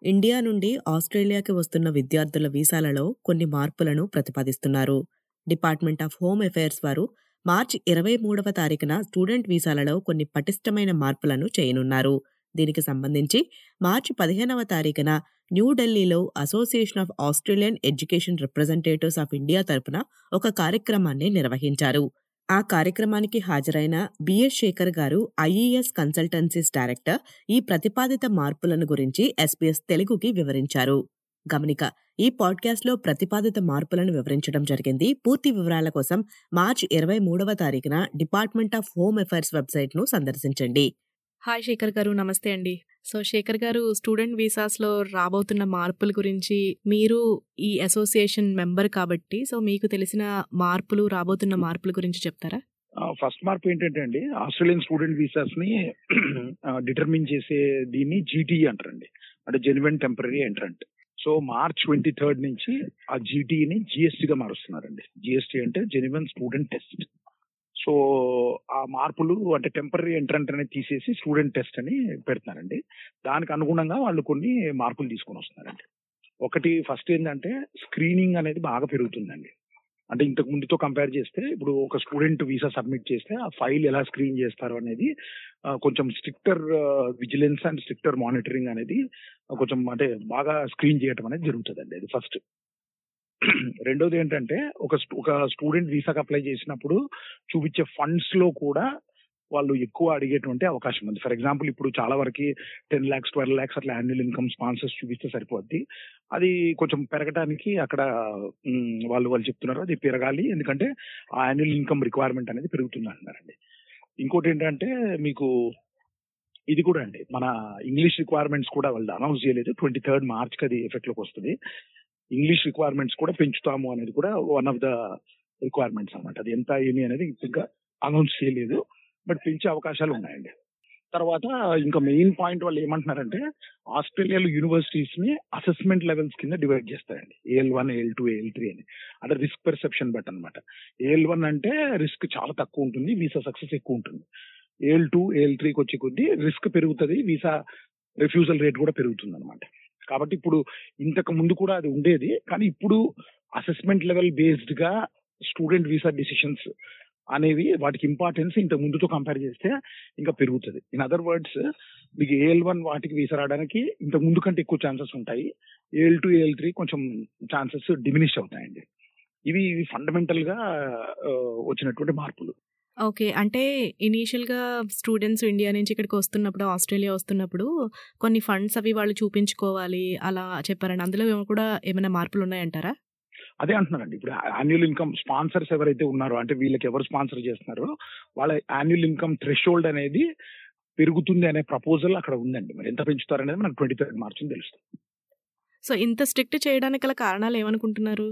India నుండి ఆస్ట్రేలియాకి వస్తున్న విద్యార్థుల వీసాలలో కొన్ని మార్పులను ప్రతిపాదిస్తున్నారు డిపార్ట్మెంట్ ఆఫ్ హోమ్ అఫైర్స్ వారు మార్చి ఇరవై మూడవ తారీఖున స్టూడెంట్ వీసాలలో కొన్ని పటిష్టమైన మార్పులను చేయనున్నారు దీనికి సంబంధించి మార్చి పదిహేనవ తారీఖున న్యూఢిల్లీలో Association of Australian Education Representatives of India తరపున ఒక కార్యక్రమాన్ని నిర్వహించారు ఆ కార్యక్రమానికి హాజరైన బిఎస్ శేఖర్ గారు ఐఈఎస్ కన్సల్టెన్సీస్ డైరెక్టర్ ఈ ప్రతిపాదిత మార్పులను గురించి ఎస్పీఎస్ తెలుగుకి వివరించారు గమనిక ఈ పాడ్కాస్ట్లో ప్రతిపాదిత మార్పులను వివరించడం జరిగింది పూర్తి వివరాల కోసం మార్చి ఇరవై మూడవ తారీఖున డిపార్ట్మెంట్ ఆఫ్ హోమ్ అఫైర్స్ వెబ్సైట్ను సందర్శించండి హాయ్ శేఖర్ గారు నమస్తే అండి సో శేఖర్ గారు స్టూడెంట్ వీసాస్లో రాబోతున్న మార్పుల గురించి మీరు ఈ అసోసియేషన్ మెంబర్ కాబట్టి సో మీకు తెలిసిన మార్పులు రాబోతున్న మార్పుల గురించి చెప్తారా ఫస్ట్ మార్పు ఏంటంటే అండి ఆస్ట్రేలియన్ స్టూడెంట్ వీసాస్ ని డిటర్మిన్ చేసే దీన్ని జీటీ అంటారండి అంటే genuine temporary entrant so March twenty third నుంచి ఆ జీటీని జిఎస్టీ గా మారుస్తున్నారండి జిఎస్టీ అంటే జెన్యున్ స్టూడెంట్ టెస్ట్ సో ఆ మార్పులు అంటే టెంపరీ ఎంట్రంట్ అనేది తీసేసి స్టూడెంట్ టెస్ట్ అని పెడుతున్నారండి దానికి అనుగుణంగా వాళ్ళు కొన్ని మార్పులు తీసుకొని వస్తున్నారండి ఒకటి ఫస్ట్ ఏంటంటే స్క్రీనింగ్ అనేది బాగా పెరుగుతుందండి అంటే ఇంతకు ముందుతో కంపేర్ చేస్తే ఇప్పుడు ఒక స్టూడెంట్ వీసా సబ్మిట్ చేస్తే ఆ ఫైల్ ఎలా స్క్రీన్ చేస్తారు అనేది కొంచెం stricter vigilance and stricter monitoring అనేది కొంచెం అంటే బాగా స్క్రీన్ చేయడం అనేది జరుగుతుందండి అది ఫస్ట్ రెండోది ఏంటంటే ఒక ఒక స్టూడెంట్ వీసాకి అప్లై చేసినప్పుడు చూపించే ఫండ్స్ లో కూడా వాళ్ళు ఎక్కువ అడిగేటువంటి అవకాశం ఉంది ఫర్ ఎగ్జాంపుల్ ఇప్పుడు చాలా వరకు టెన్ ల్యాక్స్ ట్వెల్వ్ ల్యాక్స్ అట్లా యాన్యువల్ ఇన్కమ్ స్పాన్సర్స్ చూపిస్తే సరిపోద్ది అది కొంచెం పెరగడానికి అక్కడ వాళ్ళు వాళ్ళు చెప్తున్నారు అది పెరగాలి ఎందుకంటే ఆ యాన్యువల్ ఇన్కమ్ రిక్వైర్మెంట్ అనేది పెరుగుతుంది అంటున్నారండి ఇంకోటి ఏంటంటే మీకు ఇది కూడా అండి మన ఇంగ్లీష్ రిక్వైర్మెంట్స్ కూడా వాళ్ళు అనౌన్స్ చేయలేదు ట్వంటీ థర్డ్ మార్చ్కి అది ఎఫెక్ట్ లోకి వస్తుంది ఇంగ్లీష్ రిక్వైర్మెంట్స్ కూడా పెంచుతాము అనేది కూడా వన్ ఆఫ్ ద రిక్వైర్మెంట్స్ అనమాట అది ఎంత ఏమి అనేది ఇంకా అనౌన్స్ చేయలేదు బట్ పెంచే అవకాశాలు ఉన్నాయండి తర్వాత ఇంకా మెయిన్ పాయింట్ వాళ్ళు ఏమంటున్నారంటే ఆస్ట్రేలియాలో యూనివర్సిటీస్ ని అసెస్మెంట్ లెవెల్స్ కింద డివైడ్ చేస్తారండి AL one AL two AL three అని అంటే రిస్క్ పెర్సెప్షన్ బట్ అనమాట ఏఎల్ వన్ అంటే రిస్క్ చాలా తక్కువ ఉంటుంది వీసా సక్సెస్ ఎక్కువ ఉంటుంది ఏఎల్ టూ ఏఎల్ త్రీకి వచ్చే కొద్దీ రిస్క్ పెరుగుతుంది వీసా రిఫ్యూజల్ రేట్ కూడా పెరుగుతుంది అనమాట కాబట్టి ఇప్పుడు ఇంతకు ముందు కూడా అది ఉండేది కానీ ఇప్పుడు అసెస్మెంట్ లెవెల్ బేస్డ్ గా స్టూడెంట్ వీసా డిసిషన్స్ అనేవి వాటికి ఇంపార్టెన్స్ ఇంత ముందుతో కంపేర్ చేస్తే ఇంకా పెరుగుతుంది ఇన్ అదర్ వర్డ్స్ మీకు ఏఎల్ వన్ వాటికి వీసా రావడానికి ఇంత ముందు కంటే ఎక్కువ ఛాన్సెస్ ఉంటాయి ఏఎల్ టూ ఏఎల్ త్రీ కొంచెం ఛాన్సెస్ డిమినిష్ అవుతాయండి ఇవి ఇవి ఫండమెంటల్ గా వచ్చినటువంటి మార్పులు ఓకే అంటే ఇనీషియల్గా స్టూడెంట్స్ ఇండియా నుంచి ఇక్కడికి వస్తున్నప్పుడు ఆస్ట్రేలియా వస్తున్నప్పుడు కొన్ని ఫండ్స్ అవి వాళ్ళు చూపించుకోవాలి అలా చెప్పారండి అందులో కూడా ఏమైనా మార్పులు ఉన్నాయంటారా అదే అంటున్నారండి ఇప్పుడు యాన్యువల్ ఇన్కమ్ స్పాన్సర్స్ ఎవరైతే ఉన్నారో అంటే వీళ్ళకి ఎవరు స్పాన్సర్ చేస్తున్నారో వాళ్ళ యాన్యువల్ ఇన్కమ్ థ్రెషోల్డ్ అనేది పెరుగుతుంది అనే ప్రపోజల్ అక్కడ ఉందండి మరి ఎంత పెంచుతారనేది మనకు ట్వంటీ థర్డ్ మార్చ్ తెలుస్తుంది సో ఇంత స్ట్రిక్ట్ చేయడానికి గల కారణాలు ఏమనుకుంటున్నారు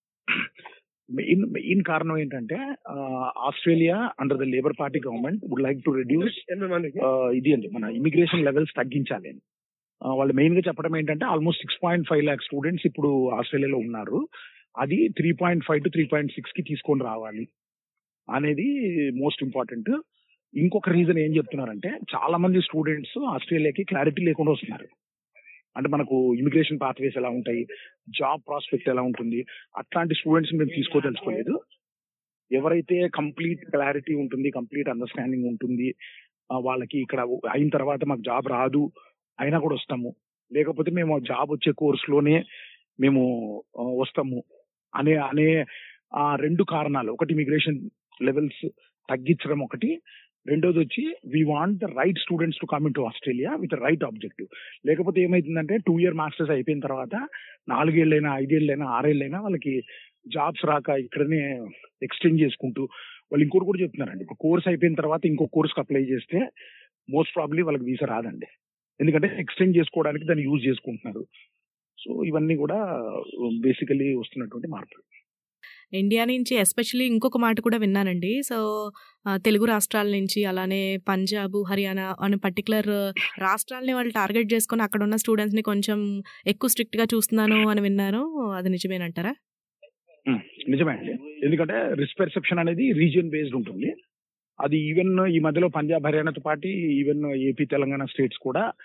మెయిన్ మెయిన్ కారణం ఏంటంటే Australia under the Labour Party government would like to reduce ఇది అండి మన ఇమిగ్రేషన్ లెవెల్స్ తగ్గించాలి అని వాళ్ళు మెయిన్ గా చెప్పడం ఏంటంటే almost six point five lakh students ఇప్పుడు ఆస్ట్రేలియాలో ఉన్నారు అది three point five to three point six కి తీసుకొని రావాలి అనేది మోస్ట్ ఇంపార్టెంట్ ఇంకొక రీజన్ ఏం చెప్తున్నారంటే చాలా మంది స్టూడెంట్స్ ఆస్ట్రేలియాకి క్లారిటీ లేకుండా వస్తున్నారు అంటే మనకు ఇమిగ్రేషన్ పాత్వేస్ ఎలా ఉంటాయి జాబ్ ప్రాస్పెక్ట్ ఎలా ఉంటుంది అట్లాంటి స్టూడెంట్స్ మేము తీసుకోదలుచుకోలేదు ఎవరైతే కంప్లీట్ క్లారిటీ ఉంటుంది కంప్లీట్ అండర్స్టాండింగ్ ఉంటుంది వాళ్ళకి ఇక్కడ అయిన తర్వాత మాకు జాబ్ రాదు అయినా కూడా వస్తాము లేకపోతే మేము జాబ్ వచ్చే కోర్సులోనే మేము వస్తాము అనే అనే ఆ రెండు కారణాలు ఒకటి ఇమిగ్రేషన్ లెవెల్స్ తగ్గించడం ఒకటి రెండోది వచ్చి we want the right students to come into Australia with right objective లేకపోతే ఏమైతుందంటే టూ ఇయర్ మాస్టర్స్ అయిపోయిన తర్వాత నాలుగేళ్ళైనా ఐదేళ్ళైనా ఆరేళ్ళైనా వాళ్ళకి జాబ్స్ రాక ఇక్కడనే ఎక్స్టెండ్ చేసుకుంటూ వాళ్ళు ఇంకోటి కూడా చెప్తున్నారండి ఇప్పుడు కోర్స్ అయిపోయిన తర్వాత ఇంకో కోర్స్కి అప్లై చేస్తే మోస్ట్ ప్రాబ్లీ వాళ్ళకి వీసా రాదండి ఎందుకంటే ఎక్స్టెండ్ చేసుకోవడానికి దాన్ని యూజ్ చేసుకుంటున్నారు సో ఇవన్నీ కూడా బేసికలీ వస్తున్నటువంటి మార్పులు ఇండియా నుంచి ఎస్పెషల్లీ ఇంకొక మాట కూడా విన్నానండి సో తెలుగు రాష్ట్రాల నుంచి అలానే పంజాబ్ హర్యానా అనే పర్టికులర్ రాష్ట్రాలని వాళ్ళు టార్గెట్ చేసుకొని అక్కడ ఉన్న స్టూడెంట్స్ని కొంచెం ఎక్కువ స్ట్రిక్ట్గా చూస్తున్నాను అని విన్నాను అది నిజమేనంటారా నిజమే అండి ఎందుకంటే రిస్క్ పెర్సెప్షన్ అనేది రీజియన్ బేస్డ్ ఉంటుంది అది ఈవెన్ ఈ మధ్యలో పంజాబ్ హర్యానాతో పాటు ఈవెన్ ఏపీ తెలంగాణ స్టేట్స్ కూడా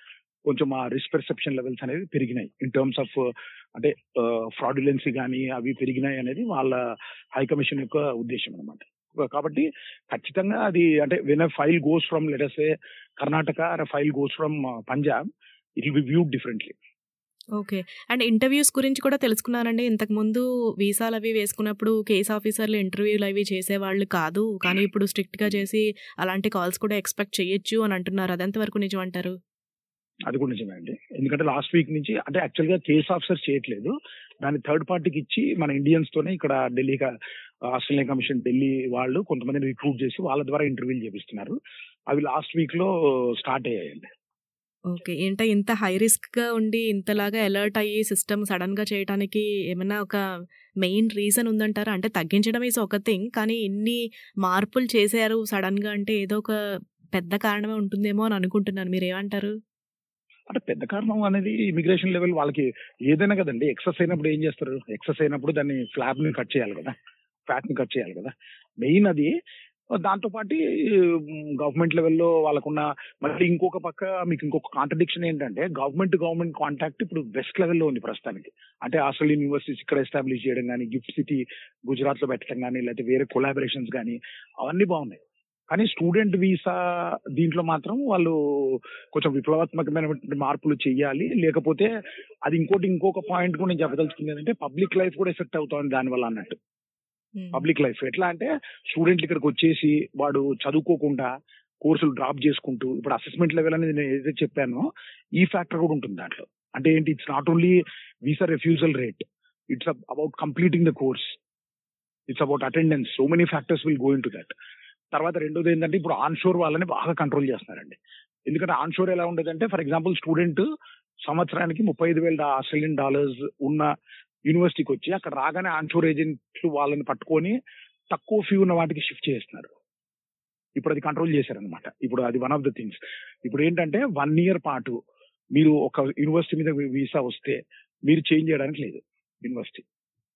కొంచెం ఆ రిస్క్ పర్సెప్షన్ లెవెల్స్ అనేవి పెరిగినాయి ఇన్ టర్మ్స్ ఆఫ్ అంటే ఫ్రాడులెన్సీ కానీ అవి పెరిగినాయి అనేది వాళ్ళ హై కమిషన్ యొక్క ఉద్దేశం అనమాట కాబట్టి ఖచ్చితంగా అది అంటే వెన్ ఫైల్ గోస్ ఫ్రమ్ లెటర్సే Karnataka file goes from Punjab it will be viewed differently okay and interviews గురించి కూడా తెలుసుకున్నానండి ఇంతకు ముందు వీసాలు అవి వేసుకున్నప్పుడు కేస్ ఆఫీసర్లు ఇంటర్వ్యూలు అవి చేసేవాళ్ళు కాదు కానీ ఇప్పుడు స్ట్రిక్ట్ గా చేసి అలాంటి కాల్స్ కూడా ఎక్స్పెక్ట్ చేయొచ్చు అని అంటున్నారు అదెంత వరకు నిజం అంటారు అది కూడా నిజమే అండి ఎందుకంటే లాస్ట్ వీక్ నుంచి అంటే యాక్చువల్ గా కేస్ ఆఫీసర్ చేయట్లేదు దాన్ని థర్డ్ పార్టీకి ఇచ్చి మన ఇండియన్స్ తోనే ఇక్కడ ఢిల్లీ ఆస్ట్రేలియన్ కమిషన్ ఢిల్లీ వాళ్ళు కొంతమందిని రిక్రూట్ చేసి వాళ్ళ ద్వారా ఇంటర్వ్యూలు చేపిస్తున్నారు అవి లాస్ట్ వీక్ లో స్టార్ట్ అయ్యాయండి ఓకే ఏంటో ఇంత హై రిస్క్ గా ఉండి ఇంతలాగా అలర్ట్ అయ్యి సిస్టమ్ సడన్ గా చేయడానికి ఏమైనా ఒక మెయిన్ రీజన్ ఉందంటారా అంటే తగ్గించడం ఈజ్ ఒక థింగ్ కానీ ఇన్ని మార్పులు చేశారు సడన్ గా అంటే ఏదో ఒక పెద్ద కారణమే ఉంటుందేమో అని అనుకుంటున్నాను మీరు ఏమంటారు అంటే పెద్ద కారణం అనేది ఇమిగ్రేషన్ లెవెల్ వాళ్ళకి ఏదైనా కదండి ఎక్సెస్ అయినప్పుడు ఏం చేస్తారు ఎక్సెస్ అయినప్పుడు దాన్ని ఫ్లాబ్ ని కట్ చేయాలి కదా ఫ్యాట్ ని కట్ చేయాలి కదా మెయిన్ అది దాంతో పాటు గవర్నమెంట్ లెవెల్లో వాళ్ళకున్న మళ్ళీ ఇంకొక పక్క మీకు ఇంకొక కాంట్రడిక్షన్ ఏంటంటే గవర్నమెంట్ గవర్నమెంట్ కాంటాక్ట్ ఇప్పుడు వెస్ట్ లెవెల్లో ఉంది ప్రస్తుతానికి అంటే ఆస్ట్రేలియన్ యూనివర్సిటీస్ ఇక్కడ ఎస్టాబ్లిష్ చేయడం కానీ గిఫ్ట్ సిటీ గుజరాత్ లో పెట్టడం కానీ లేకపోతే వేరే కొలాబరేషన్స్ కానీ అవన్నీ బాగున్నాయి కానీ స్టూడెంట్ వీసా దీంట్లో మాత్రం వాళ్ళు కొంచెం విప్లవాత్మకమైనటువంటి మార్పులు చేయాలి లేకపోతే అది ఇంకోటి ఇంకొక పాయింట్ కూడా నేను చెప్పదలుచుకుంది ఏంటంటే పబ్లిక్ లైఫ్ కూడా ఎఫెక్ట్ అవుతుంది దానివల్ల అన్నట్టు పబ్లిక్ లైఫ్ ఎట్లా అంటే స్టూడెంట్లు ఇక్కడికి వచ్చేసి వాడు చదువుకోకుండా కోర్సులు డ్రాప్ చేసుకుంటూ ఇప్పుడు అసెస్మెంట్ లెవెల్ అనేది నేను ఏదైతే చెప్పానో ఈ ఫ్యాక్టర్ కూడా ఉంటుంది దాంట్లో అంటే ఏంటి it's not only visa refusal rate it's about completing the course it's about attendance so many factors will go into that తర్వాత రెండోది ఏంటంటే ఇప్పుడు ఆన్ షోర్ వాళ్ళని బాగా కంట్రోల్ చేస్తున్నారండి ఎందుకంటే ఆన్ షోర్ ఎలా ఉండదంటే ఫర్ ఎగ్జాంపుల్ స్టూడెంట్ సంవత్సరానికి ముప్పై ఐదు వేల ఆస్ట్రేలియన్ డాలర్స్ ఉన్న యూనివర్సిటీకి వచ్చి అక్కడ రాగానే ఆన్షోర్ ఏజెంట్లు వాళ్ళని పట్టుకొని తక్కువ ఫీ ఉన్న వాటికి షిఫ్ట్ చేస్తున్నారు ఇప్పుడు అది కంట్రోల్ చేశారనమాట ఇప్పుడు అది వన్ ఆఫ్ ద థింగ్స్ ఇప్పుడు ఏంటంటే వన్ ఇయర్ పాటు మీరు ఒక యూనివర్సిటీ మీద వీసా వస్తే మీరు చేంజ్ చేయడానికి లేదు యూనివర్సిటీ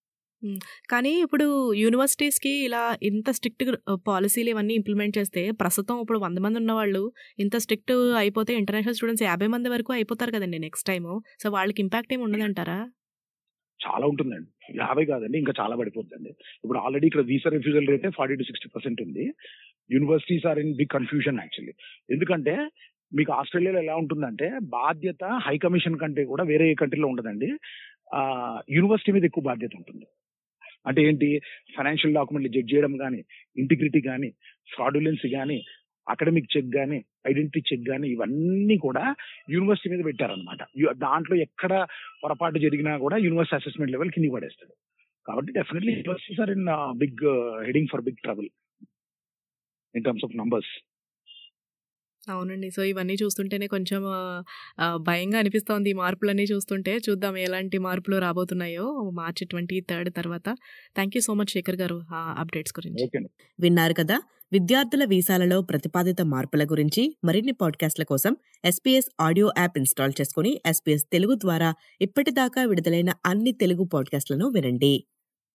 కానీ ఇప్పుడు యూనివర్సిటీస్కి ఇలా ఇంత స్ట్రిక్ట్ పాలసీలు ఇవన్నీ ఇంప్లిమెంట్ చేస్తే ప్రస్తుతం ఇప్పుడు వంద మంది ఉన్న వాళ్ళు ఇంత స్ట్రిక్ట్ అయిపోతే ఇంటర్నేషనల్ స్టూడెంట్స్ యాభై మంది వరకు అయిపోతారు కదండి నెక్స్ట్ టైం సో వాళ్ళకి ఇంపాక్ట్ ఏమి ఉండదంటారా చాలా ఉంటుందండి యాభై కాదండి ఇంకా చాలా పడిపోతుందండి ఇప్పుడు ఆల్రెడీ ఇక్కడ వీసా రిఫ్యూజల్ రేటే ఫార్టీ టు సిక్స్టీ పర్సెంట్ ఉంది universities are in big confusion actually ఎందుకంటే మీకు ఆస్ట్రేలియాలో ఎలా ఉంటుందంటే బాధ్యత హై కమిషన్ కంటే కూడా వేరే ఏ కంట్రీలో ఉండదండి యూనివర్సిటీ మీద ఎక్కువ బాధ్యత ఉంటుంది అంటే ఏంటి ఫైనాన్షియల్ డాక్యుమెంట్లు చెక్ చేయడం కానీ ఇంటిగ్రిటీ కానీ ఫ్రాడులెన్సీ కానీ అకాడమిక్ చెక్ కానీ ఐడెంటిటీ చెక్ కానీ ఇవన్నీ కూడా యూనివర్సిటీ మీద పెట్టారనమాట దాంట్లో ఎక్కడ పొరపాటు జరిగినా కూడా యూనివర్సిటీ అసెస్మెంట్ లెవెల్ కింద పడేస్తాడు కాబట్టి definitely universities are in big heading for big trouble in terms of numbers అవునండి సో ఇవన్నీ చూస్తుంటేనే కొంచెం భయంగా అనిపిస్తోంది ఈ మార్పులన్నీ చూస్తుంటే చూద్దాం ఎలాంటి మార్పులు రాబోతున్నాయో మార్చి ట్వంటీ థర్డ్ తర్వాత thank you so much Shekhar గారు ఆ అప్డేట్స్ గురించి విన్నారు కదా విద్యార్థుల వీసాలలో ప్రతిపాదిత మార్పుల గురించి మరిన్ని పాడ్కాస్ట్ల కోసం ఎస్పీఎస్ ఆడియో యాప్ ఇన్స్టాల్ చేసుకుని ఎస్పీఎస్ తెలుగు ద్వారా ఇప్పటిదాకా విడుదలైన అన్ని తెలుగు పాడ్కాస్ట్లను వినండి